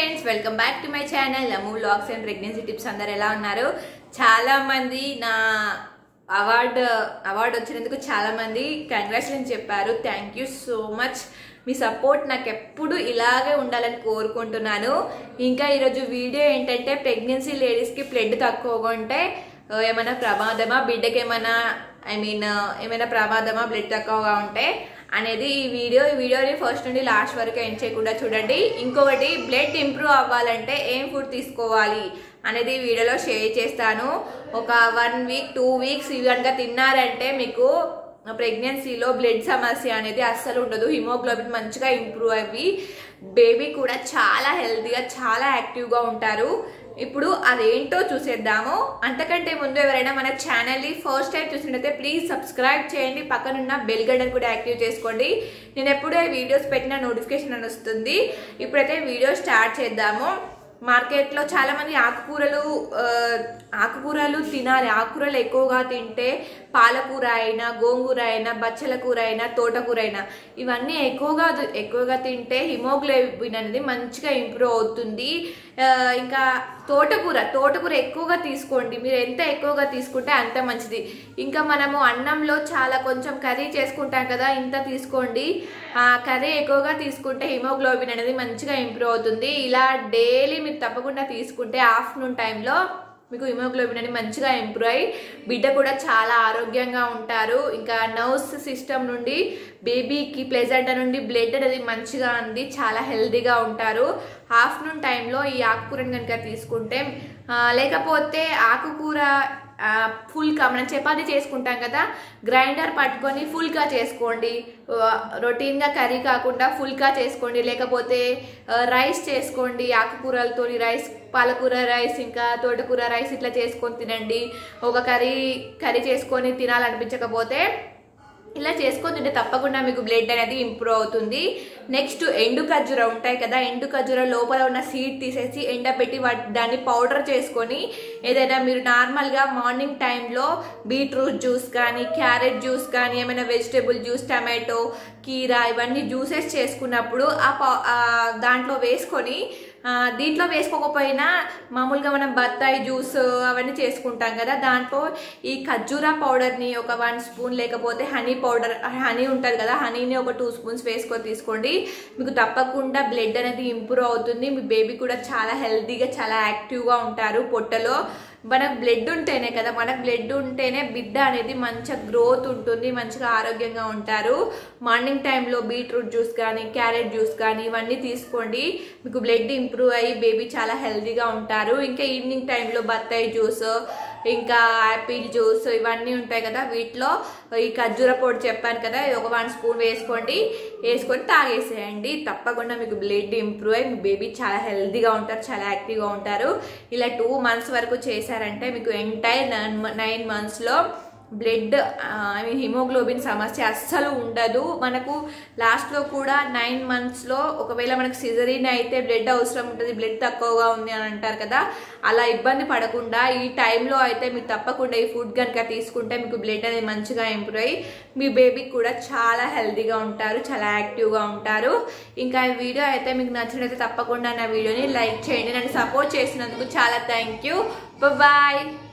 friends welcome back to my channel Amu logs and pregnancy tips అందరు ఎలా ఉన్నారు చాలా మంది నా అవార్డు అవార్డు వచ్చినందుకు చాలా మంది కంగ్రాచులేషన్ చెప్పారు థ్యాంక్ యూ సో మచ్ మీ సపోర్ట్ నాకు ఎప్పుడు ఇలాగే ఉండాలని కోరుకుంటున్నాను ఇంకా ఈరోజు వీడియో ఏంటంటే ప్రెగ్నెన్సీ లేడీస్కి బ్లడ్ తక్కువగా ఉంటే ఆ, ఏమైనా ప్రమాదమా బిడ్డకి ఏమైనా ఐ మీన్ ఏమైనా ప్రమాదమా బ్లడ్ తక్కువగా ఉంటే అనేది ఈ వీడియో ఈ వీడియోని ఫస్ట్ నుండి లాస్ట్ వరకు ఎండ్ చేయకుండా చూడండి ఇంకొకటి బ్లడ్ ఇంప్రూవ్ అవ్వాలంటే ఏం ఫుడ్ తీసుకోవాలి అనేది ఈ వీడియోలో షేర్ చేస్తాను ఒక వన్ వీక్ టూ వీక్స్ ఇవి కనుక తిన్నారంటే మీకు ప్రెగ్నెన్సీలో బ్లడ్ సమస్య అనేది అస్సలు ఉండదు హిమోగ్లోబిన్ మంచిగా ఇంప్రూవ్ అయ్యి బేబీ కూడా చాలా హెల్తీగా చాలా యాక్టివ్గా ఉంటారు ఇప్పుడు అదేంటో చూసేద్దాము అంతకంటే ముందు ఎవరైనా మన ఛానల్ని ఫస్ట్ టైం చూసినట్టయితే ప్లీజ్ సబ్స్క్రైబ్ చేయండి పక్కనున్న బెల్ గడ్డను కూడా యాక్టివ్ చేసుకోండి నేను ఎప్పుడూ వీడియోస్ పెట్టిన నోటిఫికేషన్ అని వస్తుంది ఇప్పుడైతే వీడియో స్టార్ట్ చేద్దాము మార్కెట్లో చాలా మంది ఆకుకూరలు ఆ, ఆకుకూరలు తినాలి ఆకుకూరలు ఎక్కువగా తింటే పాలకూర అయినా గోంగూర అయినా బచ్చల కూర అయినా తోటకూర అయినా ఇవన్నీ ఎక్కువగా ఎక్కువగా తింటే హిమోగ్లోబిన్ అనేది మంచిగా ఇంప్రూవ్ అవుతుంది ఆ, ఇంకా తోటకూర తోటకూర ఎక్కువగా తీసుకోండి మీరు ఎంత ఎక్కువగా తీసుకుంటే అంత మంచిది ఇంకా మనము అన్నంలో చాలా కొంచెం కర్రీ చేసుకుంటాం కదా ఇంత తీసుకోండి ఆ కర్రీ ఎక్కువగా తీసుకుంటే హిమోగ్లోబిన్ అనేది మంచిగా ఇంప్రూవ్ అవుతుంది ఇలా డైలీ మీరు తప్పకుండా తీసుకుంటే ఆఫ్టర్నూన్ టైంలో మీకు హిమోగ్లోబిన్ అనేది మంచిగా ఇంప్రూవ్ అయ్యి బిడ్డ కూడా చాలా ఆరోగ్యంగా ఉంటారు ఇంకా నర్వ్స్ సిస్టమ్ నుండి బేబీకి ప్లెజెంట్ నుండి బ్లడ్ అనేది మంచిగా అంది చాలా హెల్తీగా ఉంటారు ఆఫ్టర్నూన్ టైంలో ఈ ఆకుకూరని కనుక తీసుకుంటే ఆ, లేకపోతే ఆకుకూర ఆ, ఫుల్గా మనం చపాతీ చేసుకుంటాం కదా గ్రైండర్ పట్టుకొని ఫుల్గా చేసుకోండి ఆ, రొటీన్గా కర్రీ కాకుండా ఫుల్గా చేసుకోండి లేకపోతే ఆ, రైస్ చేసుకోండి ఆకుకూరలతోని రైస్ పాలకూర రైస్ ఇంకా తోటకూర రైస్ ఇట్లా చేసుకొని తినండి ఒక కర్రీ కర్రీ చేసుకొని తినాలనిపించకపోతే ఇలా చేసుకొని తింటే తప్పకుండా మీకు బ్లడ్ అనేది ఇంప్రూవ్ అవుతుంది నెక్స్ట్ ఎండు ఖర్జూర ఉంటాయి కదా ఎండు ఖర్జూర లోపల ఉన్న సీడ్ తీసేసి ఎండబెట్టి వాటి దాన్ని పౌడర్ చేసుకొని ఏదైనా మీరు నార్మల్గా మార్నింగ్ టైంలో బీట్రూట్ జ్యూస్ కానీ క్యారెట్ జ్యూస్ కానీ ఏమైనా వెజిటేబుల్ జ్యూస్ టమాటో కీరా ఇవన్నీ జ్యూసెస్ చేసుకున్నప్పుడు ఆ పౌ- ఆ దాంట్లో వేసుకొని ఆ, దీంట్లో వేసుకోకపోయినా మామూలుగా మనం బత్తాయి జ్యూస్ అవన్నీ చేసుకుంటాం కదా దాంట్లో ఈ ఖర్జూరా పౌడర్ని ఒక వన్ స్పూన్ లేకపోతే హనీ పౌడర్ హనీ ఉంటుంది కదా హనీని ఒక టూ స్పూన్స్ వేసుకొని తీసుకోండి మీకు తప్పకుండా బ్లడ్ అనేది ఇంప్రూవ్ అవుతుంది మీ బేబీ కూడా చాలా హెల్తీగా చాలా యాక్టివ్గా ఉంటారు పొట్టలో మనకు బ్లడ్ ఉంటేనే కదా మనకు బ్లడ్ ఉంటేనే బిడ్డ అనేది మంచిగా గ్రోత్ ఉంటుంది మంచిగా ఆరోగ్యంగా ఉంటారు మార్నింగ్ టైంలో బీట్రూట్ జ్యూస్ కానీ క్యారెట్ జ్యూస్ కానీ ఇవన్నీ తీసుకోండి మీకు బ్లడ్ ఇంప్రూవ్ అయ్యి బేబీ చాలా హెల్తీగా ఉంటారు ఇంకా ఈవినింగ్ టైంలో బత్తాయి జ్యూస్ ఇంకా యాపిల్ జ్యూస్ ఇవన్నీ ఉంటాయి కదా వీటిలో ఈ ఖర్జూర పొడి చెప్పాను కదా ఇది ఒక వన్ స్పూన్ వేసుకోండి వేసుకొని తాగేసేయండి తప్పకుండా మీకు బ్లడ్ ఇంప్రూవ్ అయ్యి మీ బేబీ చాలా హెల్తీగా ఉంటారు చాలా యాక్టివ్గా ఉంటారు ఇలా టూ మంత్స్ వరకు చేశారంటే మీకు ఎంటైర్ నైన్ నైన్ మంత్స్లో బ్లడ్ ఐ మీన్ హిమోగ్లోబిన్ సమస్య అస్సలు ఉండదు మనకు లాస్ట్లో కూడా నైన్ మంత్స్లో ఒకవేళ మనకు సిజరీన్ అయితే బ్లడ్ అవసరం ఉంటుంది బ్లడ్ తక్కువగా ఉంది అని అంటారు కదా అలా ఇబ్బంది పడకుండా ఈ టైంలో అయితే మీరు తప్పకుండా ఈ ఫుడ్ కనుక తీసుకుంటే మీకు బ్లడ్ అనేది మంచిగా ఇంప్రూవ్ అయ్యి మీ బేబీకి కూడా చాలా హెల్తీగా ఉంటారు చాలా యాక్టివ్గా ఉంటారు ఇంకా ఈ వీడియో అయితే మీకు నచ్చినట్లయితే తప్పకుండా నా వీడియోని లైక్ చేయండి నన్ను సపోర్ట్ చేసినందుకు చాలా థ్యాంక్ యూ బాయ్